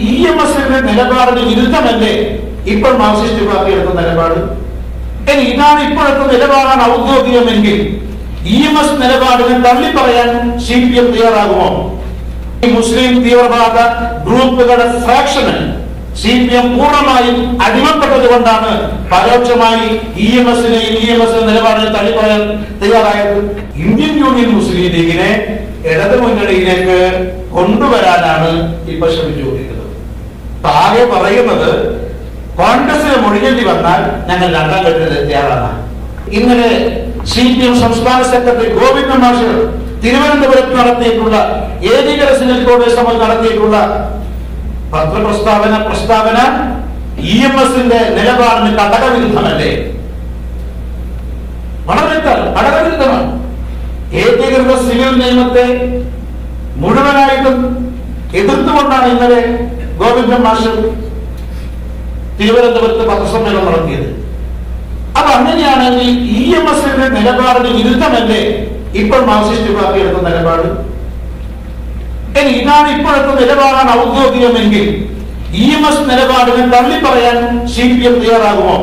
E M എസിന്റെ നിലപാടിന് വിരുദ്ധമല്ലേ ഇപ്പോൾ Marxist party എടുത്ത നിലപാട് ഇനി ഇതാണ് ഇപ്പോഴത്തെ നിലപാടാണ് ഔദ്യോഗികമെങ്കിൽ ഇ എം എസ് നിലപാടിനെ തള്ളിപ്പറയാൻ സി പി എം തയ്യാറാകുമോ ഈ മുസ്ലിം തീവ്രവാദ ഗ്രൂപ്പുകളുടെ ഫ്രാക്ഷന് സി പി എം പൂർണ്ണമായും അടിമപ്പെട്ടത് കൊണ്ടാണ് പരോക്ഷമായി ഇ എം എസിനെയും ഇ എം എസ് നിലപാടിനെ തള്ളിപ്പറയാൻ തയ്യാറായത് ഇന്ത്യൻ യൂണിയൻ മുസ്ലിം ലീഗിനെ ഇടതു മുന്നണിയിലേക്ക് കൊണ്ടുവരാനാണ് ഇപ്പൊ ശ്രമിച്ചുകൊണ്ടിരിക്കുന്നത് താഴെ പറയുന്നത് കോൺഗ്രസിന് മൊഴിഞ്ഞേണ്ടി വന്നാൽ ഞങ്ങൾ രണ്ടാം ഘട്ടത്തിൽ തയ്യാറാണ് ഇന്നലെ സി പി എം സംസ്ഥാന സെക്രട്ടറി ഗോവിന്ദ മാഷ് തിരുവനന്തപുരത്ത് നടത്തിയിട്ടുള്ള ഏകീകര സിവിൽ കോഡ് സഭ നടത്തിയിട്ടുള്ള പത്രപ്രസ്താവന പ്രസ്താവന ഇ എം എസിന്റെ നിലപാടിന് കടകവിരുദ്ധമല്ലേ വളരെ വ്യക്തമാണ് കടകവിരുദ്ധമാണ് ഏകീകൃത സിവിൽ നിയമത്തെ മുഴുവനായിട്ടും എതിർത്തുകൊണ്ടാണ് ഇന്നലെ ഗോവിന്ദൻ മാഷ് തിരുവനന്തപുരത്ത് പത്രസമ്മേളനം നടത്തിയത് അപ്പൊ അങ്ങനെയാണെങ്കിൽ ഇ എം എസിന്റെ നിലപാടിന് വിരുദ്ധമല്ലേ ഇപ്പോൾ മാർക്സിസ്റ്റ് പാർട്ടി എടുത്ത നിലപാട് ഇനി ഇതാണ് ഇപ്പോഴത്തെ നിലപാടാണ് ഔദ്യോഗികമെങ്കിൽ ഇ എം എസ് നിലപാടിനെ തള്ളിപ്പറയാൻ സി പി എം തയ്യാറാകുമോ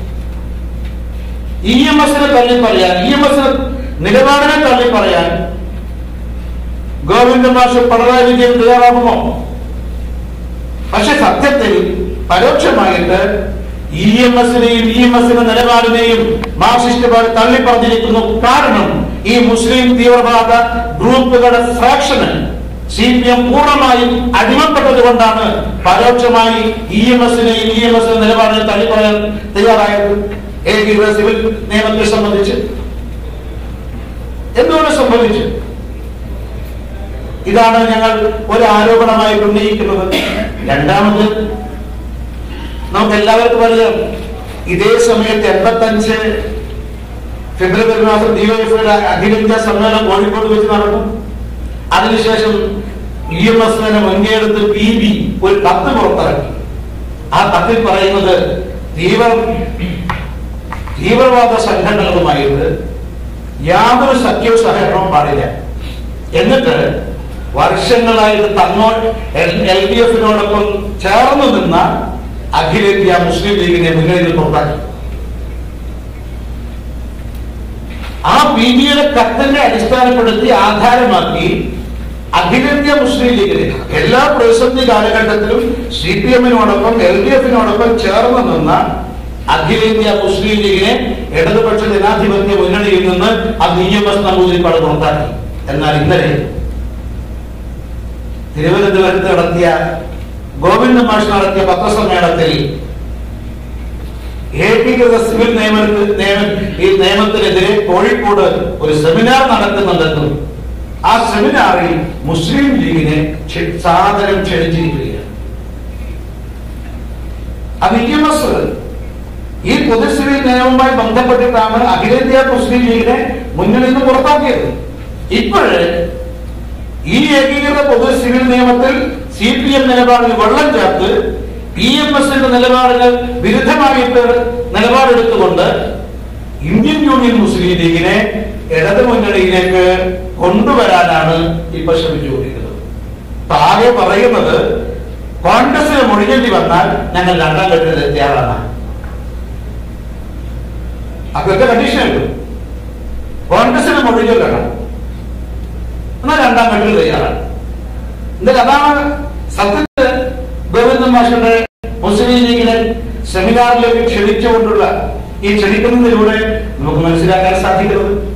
ഇ എം എസിനെ തള്ളിപ്പറയാൻ ഇ എം എസിന് നിലപാടിനെ തള്ളിപ്പറയാൻ ഗോവിന്ദ മാഷ് പിണറായി വിജയൻ തയ്യാറാകുമോ പക്ഷെ സത്യത്തിൽ പരോക്ഷമായിട്ട് ഇ എം എസിനെയും ഇ എം എസിന്റെ നിലപാടിനെയും മാർക്സിസ്റ്റ് പാർട്ടി തള്ളിപ്പറഞ്ഞിരിക്കുന്നു കാരണം ഈ മുസ്ലിം തീവ്രവാദ ഗ്രൂപ്പുകളുടെ ഫ്രാക്ഷന് സി പി എം പൂർണ്ണമായും അടിമപ്പെട്ടത് കൊണ്ടാണ് പരോക്ഷമായി ഇ എം എസിനെയും ഇ എം എസിന്റെ നിലപാടിനെ തള്ളിപ്പറയാൻ തയ്യാറായത് ഏകീകൃത സിവിൽ നിയമത്തെ സംബന്ധിച്ച് എന്തുകൊണ്ട് സംഭവിച്ചു ഇതാണ് ഞങ്ങൾ ഒരു ആരോപണമായി ഉന്നയിക്കുന്നത് രണ്ടാമത് നമുക്ക് എല്ലാവർക്കും അറിയാം ഇതേ സമയത്ത് എൺപത്തഞ്ച് ഫെബ്രുവരി മാസം ഡിവൈഎഫ്ഐയുടെ അഖിലേന്ത്യാ സമ്മേളനം കോഴിക്കോട് വെച്ച് നടന്നു അതിനുശേഷം ഇ എം എസ് മുൻകൈയെടുത്ത് പി ബി ഒരു കത്ത് പുറത്തിറക്കി ആ കത്തിൽ പറയുന്നത് തീവ്ര തീവ്രവാദ സംഘടനകളുമായിട്ട് യാതൊരു സഖ്യവും സഹകരണവും പാടില്ല എന്നിട്ട് വർഷങ്ങളായിട്ട് തന്നോ എൽ ഡി എഫിനോടൊപ്പം ചേർന്ന് നിന്ന അഖിലേന്ത്യാ മുസ്ലിം ലീഗിനെ മുന്നണിയിൽ പുറത്താക്കി ആ പി ബിയുടെ കത്തിന്റെ അടിസ്ഥാനപ്പെടുത്തി ആധാരമാക്കി അഖിലേന്ത്യാ മുസ്ലിം ലീഗിനെ എല്ലാ പ്രതിസന്ധി കാലഘട്ടത്തിലും സി പി എമ്മിനോടൊപ്പം എൽ ഡി എഫിനോടൊപ്പം ചേർന്ന് നിന്ന അഖിലേന്ത്യാ മുസ്ലിം ലീഗിനെ ഇടതുപക്ഷ ജനാധിപത്യ മുന്നണിയിൽ നിന്ന് അത് ഇ എം എസ് നമ്പൂതിരിപ്പാട് പുറത്താക്കി എന്നാൽ ഇന്നലെ തിരുവനന്തപുരത്ത് നടത്തിയ ഗോവിന്ദ മാഷ് നടത്തിയ പത്രസമ്മേളനത്തിൽ ഏകീകൃത സിവിൽ നിയമ നിയമ- ഈ നിയമത്തിനെതിരെ കോഴിക്കോട് ഒരു സെമിനാർ നടക്കുന്നുണ്ടെന്നും ആ സെമിനാറിൽ മുസ്ലിം ലീഗിനെ ക്ഷ- സാദരം ക്ഷണിച്ചിരിക്കുകയാണ് അത് ഇ എം എസ് ഈ പൊതു സിവിൽ നിയമവുമായി ബന്ധപ്പെട്ടിട്ടാണ് അഖിലേന്ത്യാ മുസ്ലിം ലീഗിനെ മുന്നിൽ നിന്ന് പുറത്താക്കിയത് ഇപ്പോഴ് ഈ ഏകീകൃത പൊതു സിവിൽ നിയമത്തിൽ സി പി എം നിലപാടിൽ വെള്ളം ചേർത്ത് ഇ എം എസിന്റെ നിലപാടിന് വിരുദ്ധമായിട്ട് നിലപാടെടുത്തുകൊണ്ട് ഇന്ത്യൻ യൂണിയൻ മുസ്ലിം ലീഗിനെ ഇടതു മുന്നണിയിലേക്ക് കൊണ്ടുവരാനാണ് ഇപ്പൊ ശ്രമിച്ചുകൊണ്ടിരിക്കുന്നത് താഴെ പറയുന്നത് കോൺഗ്രസിന് മുഴിഞ്ഞേണ്ടി വന്നാൽ ഞങ്ങൾ രണ്ടാം ഘട്ടത്തിൽ തയ്യാറാണ് അതൊക്കെ കണ്ടീഷൻ ഉണ്ട് കോൺഗ്രസിന് മുഴിഞ്ഞൊല്ലണം എന്നാൽ രണ്ടാം ഘട്ടത്തിൽ തയ്യാറാണ് എന്നാൽ അതാണ് സത്യത്തിൽ ഗോവിന്ദൻ മാഷയുടെ മുസ്ലിം ലീഗിനെ സെമിനാറിലേക്ക് ക്ഷണിച്ചുകൊണ്ടുള്ള ഈ ക്ഷണിക്കുന്നതിലൂടെ നമുക്ക് മനസ്സിലാക്കാൻ സാധിക്കുന്നത്